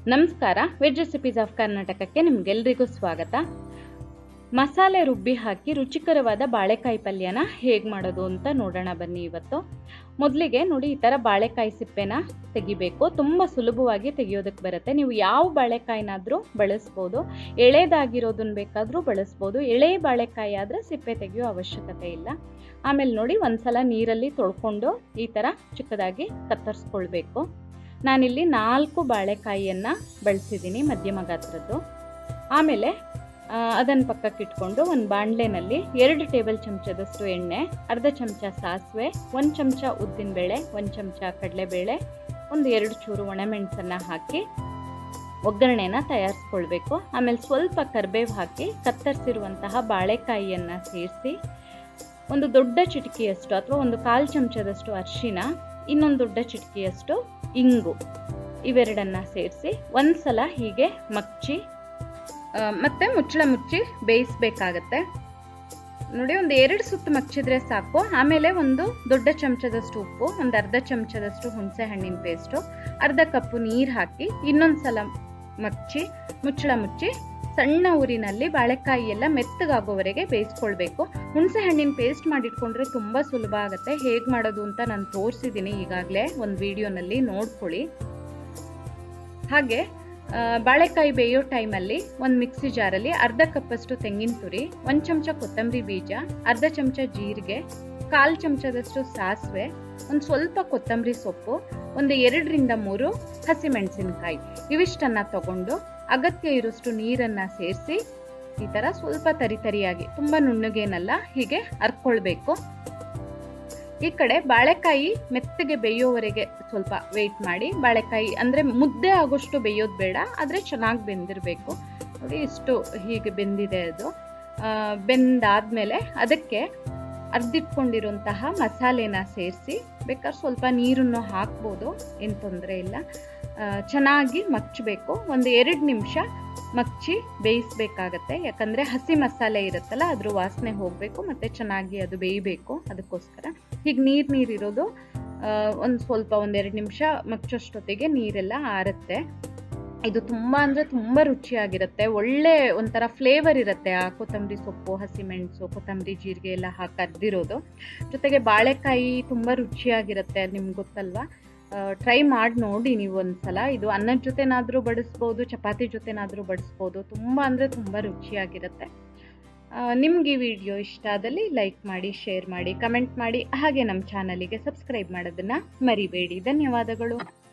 ನಮಸ್ಕಾರ veg recipes of ಕರ್ನಾಟಕಕ್ಕೆ ನಿಮ್ಗೆಲ್ರಿಗೂ ಸ್ವಾಗತ ಮಸಾಲೆ ರುಬ್ಬಿ ಹಾಕಿ ರುಚಿಕರವಾದ ಬಾಳೆಕಾಯಿ ಪಲ್ಯನ ಹೇಗೆ ಮಾಡೋದು ಅಂತ ನೋಡೋಣ ಬನ್ನಿ ಇವತ್ತು ಮೊದಲಿಗೆ ನೋಡಿ ಈ ಥರ ಬಾಳೆಕಾಯಿ ಸಿಪ್ಪೆನ ತೆಗಿಬೇಕು ತುಂಬ ಸುಲಭವಾಗಿ ತೆಗಿಯೋದಕ್ಕೆ ಬರುತ್ತೆ ನೀವು ಯಾವ ಬಾಳೆಕಾಯಿನಾದರೂ ಬಳಸ್ಬೋದು ಎಳೆದಾಗಿರೋದನ್ನ ಬೇಕಾದರೂ ಬಳಸ್ಬೋದು ಎಳೆ ಬಾಳೆಕಾಯಿ ಆದರೆ ಸಿಪ್ಪೆ ತೆಗೆಯೋ ಅವಶ್ಯಕತೆ ಇಲ್ಲ ಆಮೇಲೆ ನೋಡಿ ಒಂದ್ಸಲ ನೀರಲ್ಲಿ ತೊಳ್ಕೊಂಡು ಈ ಥರ ಚಿಕ್ಕದಾಗಿ ಕತ್ತರಿಸ್ಕೊಳ್ಬೇಕು ನಾನಿಲ್ಲಿ ನಾಲ್ಕು ಬಾಳೆಕಾಯಿಯನ್ನು ಬಳಸಿದ್ದೀನಿ ಮಧ್ಯಮ ಗಾತ್ರದ್ದು ಆಮೇಲೆ ಅದನ್ನು ಪಕ್ಕಕ್ಕೆ ಇಟ್ಕೊಂಡು ಒಂದು ಬಾಣಲೆನಲ್ಲಿ ಎರಡು ಟೇಬಲ್ ಚಮಚದಷ್ಟು ಎಣ್ಣೆ ಅರ್ಧ ಚಮಚ ಸಾಸಿವೆ ಒಂದು ಚಮಚ ಉದ್ದಿನಬೇಳೆ ಒಂದು ಚಮಚ ಕಡಲೆಬೇಳೆ ಒಂದು ಎರಡು ಚೂರು ಒಣಮೆಣಸನ್ನು ಹಾಕಿ ಒಗ್ಗರಣೆನ ತಯಾರಿಸ್ಕೊಳ್ಬೇಕು ಆಮೇಲೆ ಸ್ವಲ್ಪ ಕರಿಬೇವು ಹಾಕಿ ಕತ್ತರಿಸಿರುವಂತಹ ಬಾಳೆಕಾಯಿಯನ್ನು ಸೇರಿಸಿ ಒಂದು ದೊಡ್ಡ ಚಿಟಿಕೆಯಷ್ಟು ಅಥವಾ ಒಂದು ಕಾಲು ಚಮಚದಷ್ಟು ಅರಿಶಿನ ಇನ್ನೊಂದು ದೊಡ್ಡ ಚಿಟಿಕೆಯಷ್ಟು ಇಂಗು ಇವೆರಡನ್ನ ಸೇರಿಸಿ ಒಂದ್ಸಲ ಹೀಗೆ ಮಚ್ಚಿ ಮತ್ತೆ ಮುಚ್ಚಳ ಮುಚ್ಚಿ ಬೇಯಿಸ್ಬೇಕಾಗತ್ತೆ ನೋಡಿ ಒಂದು ಎರಡು ಸುತ್ತು ಮಚ್ಚಿದ್ರೆ ಸಾಕು ಆಮೇಲೆ ಒಂದು ದೊಡ್ಡ ಚಮಚದಷ್ಟು ಉಪ್ಪು ಒಂದು ಅರ್ಧ ಚಮಚದಷ್ಟು ಹುಣಸೆ ಹಣ್ಣಿನ ಪೇಸ್ಟು ಅರ್ಧ ಕಪ್ಪು ನೀರು ಹಾಕಿ ಇನ್ನೊಂದು ಸಲ ಮಚ್ಚಿ ಮುಚ್ಚಳ ಮುಚ್ಚಿ ಸಣ್ಣ ಊರಿನಲ್ಲಿ ಬಾಳೆಕಾಯಿ ಎಲ್ಲ ಮೆತ್ತಗಾಗೋವರೆಗೆ ಬೇಯಿಸ್ಕೊಳ್ಬೇಕು ಹುಣಸೆ ಹಣ್ಣಿನ ಪೇಸ್ಟ್ ಮಾಡಿಟ್ಕೊಂಡ್ರೆ ತುಂಬ ಸುಲಭ ಆಗುತ್ತೆ ಹೇಗೆ ಮಾಡೋದು ಅಂತ ನಾನು ತೋರಿಸಿದ್ದೀನಿ ಈಗಾಗಲೇ ಒಂದು ವಿಡಿಯೋನಲ್ಲಿ ನೋಡ್ಕೊಳ್ಳಿ ಹಾಗೆ ಬಾಳೆಕಾಯಿ ಬೇಯೋ ಟೈಮಲ್ಲಿ ಒಂದು ಮಿಕ್ಸಿ ಜಾರಲ್ಲಿ ಅರ್ಧ ಕಪ್ಪಷ್ಟು ತೆಂಗಿನ ತುರಿ ಒಂದು ಚಮಚ ಕೊತ್ತಂಬರಿ ಬೀಜ ಅರ್ಧ ಚಮಚ ಜೀರಿಗೆ ಕಾಲು ಚಮಚದಷ್ಟು ಸಾಸಿವೆ ಒಂದು ಸ್ವಲ್ಪ ಕೊತ್ತಂಬರಿ ಸೊಪ್ಪು ಒಂದು ಎರಡರಿಂದ ಮೂರು ಹಸಿಮೆಣಸಿನಕಾಯಿ ಇವಿಷ್ಟನ್ನು ತಗೊಂಡು ಅಗತ್ಯ ಇರೋಷ್ಟು ನೀರನ್ನು ಸೇರಿಸಿ ಈ ಥರ ಸ್ವಲ್ಪ ತರಿತರಿಯಾಗಿ ತುಂಬ ನುಣ್ಣಗೇನಲ್ಲ ಹೀಗೆ ಅರ್ಕೊಳ್ಬೇಕು ಈ ಕಡೆ ಬಾಳೆಕಾಯಿ ಮೆತ್ತಗೆ ಬೇಯೋವರೆಗೆ ಸ್ವಲ್ಪ ವೆಯ್ಟ್ ಮಾಡಿ ಬಾಳೆಕಾಯಿ ಅಂದರೆ ಮುದ್ದೆ ಆಗೋಷ್ಟು ಬೇಯೋದು ಬೇಡ ಆದರೆ ಚೆನ್ನಾಗಿ ಬೆಂದಿರಬೇಕು ನೋಡಿ ಇಷ್ಟು ಹೀಗೆ ಬೆಂದಿದೆ ಅದು ಬೆಂದಾದ್ಮೇಲೆ ಅದಕ್ಕೆ ಅರ್ದಿಟ್ಕೊಂಡಿರುವಂತಹ ಮಸಾಲೆನ ಸೇರಿಸಿ ಬೇಕಾದ್ರೆ ಸ್ವಲ್ಪ ನೀರನ್ನು ಹಾಕ್ಬೋದು ಏನು ತೊಂದರೆ ಇಲ್ಲ ಚೆನ್ನಾಗಿ ಮಚ್ಚಬೇಕು ಒಂದು ಎರಡು ನಿಮಿಷ ಮಚ್ಚಿ ಬೇಯಿಸ್ಬೇಕಾಗತ್ತೆ ಯಾಕಂದರೆ ಹಸಿ ಮಸಾಲೆ ಇರುತ್ತಲ್ಲ ಅದ್ರ ವಾಸನೆ ಹೋಗಬೇಕು ಮತ್ತು ಚೆನ್ನಾಗಿ ಅದು ಬೇಯಬೇಕು ಅದಕ್ಕೋಸ್ಕರ ಹೀಗೆ ನೀರು ನೀರಿರೋದು ಒಂದು ಸ್ವಲ್ಪ ಒಂದೆರಡು ನಿಮಿಷ ಮಚ್ಚೋಷ್ಟೊತ್ತಿಗೆ ನೀರೆಲ್ಲ ಆರುತ್ತೆ ಇದು ತುಂಬ ಅಂದರೆ ತುಂಬ ರುಚಿಯಾಗಿರುತ್ತೆ ಒಳ್ಳೆ ಒಂಥರ ಫ್ಲೇವರ್ ಇರುತ್ತೆ ಆ ಕೊತ್ತಂಬರಿ ಸೊಪ್ಪು ಹಸಿಮೆಣಸು ಕೊತ್ತಂಬರಿ ಜೀರಿಗೆ ಎಲ್ಲ ಹಾಕಿ ಅರ್ದಿರೋದು ಜೊತೆಗೆ ಬಾಳೆಕಾಯಿ ತುಂಬ ರುಚಿಯಾಗಿರುತ್ತೆ ನಿಮ್ಗೆ ಗೊತ್ತಲ್ವಾ ಟ್ರೈ ಮಾಡಿ ನೋಡಿ ನೀವು ಒಂದ್ಸಲ ಇದು ಅನ್ನದ ಜೊತೆನಾದರೂ ಬಡಿಸ್ಬೋದು ಚಪಾತಿ ಜೊತೆನಾದರೂ ಬಡಿಸ್ಬೋದು ತುಂಬ ಅಂದರೆ ತುಂಬ ರುಚಿಯಾಗಿರುತ್ತೆ ನಿಮ್ಗೆ ಈ ವಿಡಿಯೋ ಇಷ್ಟ ಆದಲ್ಲಿ ಲೈಕ್ ಮಾಡಿ ಶೇರ್ ಮಾಡಿ ಕಮೆಂಟ್ ಮಾಡಿ ಹಾಗೆ ನಮ್ಮ ಚಾನಲಿಗೆ ಸಬ್ಸ್ಕ್ರೈಬ್ ಮಾಡೋದನ್ನು ಮರಿಬೇಡಿ ಧನ್ಯವಾದಗಳು